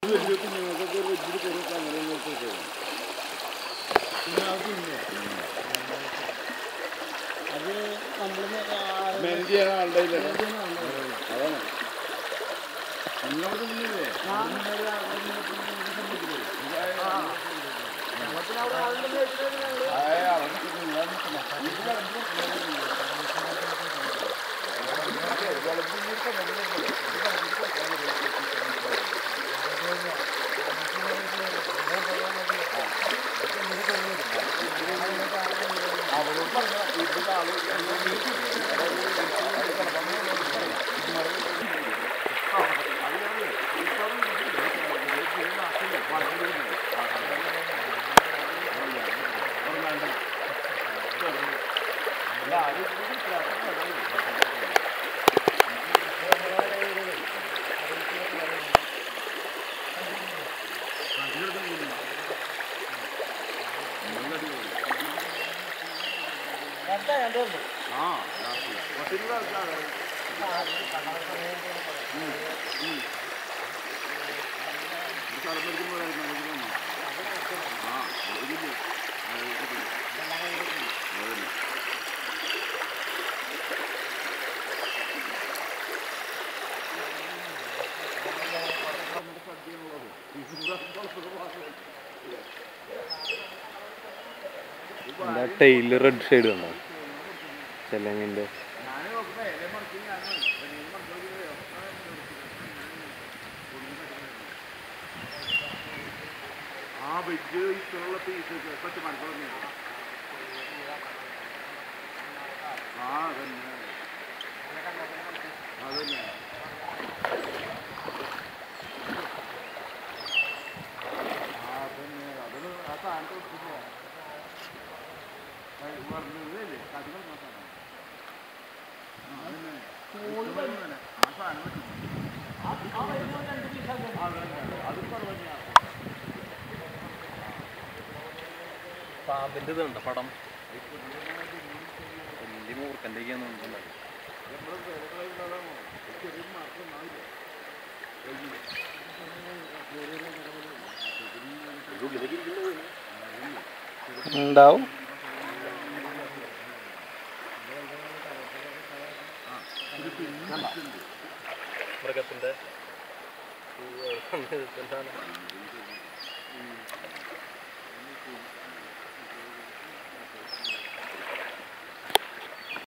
അത് നമ്മൾ മാനേജ് ചെയ്യാൻ ആളുടെ കയ്യിലല്ല. അതാണ് നിങ്ങളവിടെ നിന്നില്ലേ ആയ, അവിടെ നിൽക്കുന്നു, ഇവിടെ നിൽക്കുന്നു. ഇത് കണ്ടു. അവരോട് പറഞ്ഞാ ഇതിന്റെ ആള് ആ പത്തിനുള്ള ആൾക്കാരാണ് എന്താ ടൈൽ റെഡ് ഷെയ്ഡ് കണ്ടോ ചെലങ്ങിൻ്റെ ആ വെജ് ഇത്രയുള്ള പീസ് പത്ത് മണിക്കൂർ ആ അതന്നെ അതന്നെ ആ അതന്നെ അതൊരു ആ സാധനം കൊടുക്കുമ്പോ പറഞ്ഞില്ലേ കടികൾ നോക്കാൻ ആ അതന്നെ ആ സാധനം പറ്റും അതന്നെ അത് കുറവന്നെയാണ് പാമ്പിൻ്റെ ഇതുണ്ട് പടം വലിയ മൂർക്കൻ്റെയൊക്കെയാണ് തോന്നുന്നുണ്ട് ഉണ്ടാവും മൃഗത്തിൻ്റെ എന്താണ്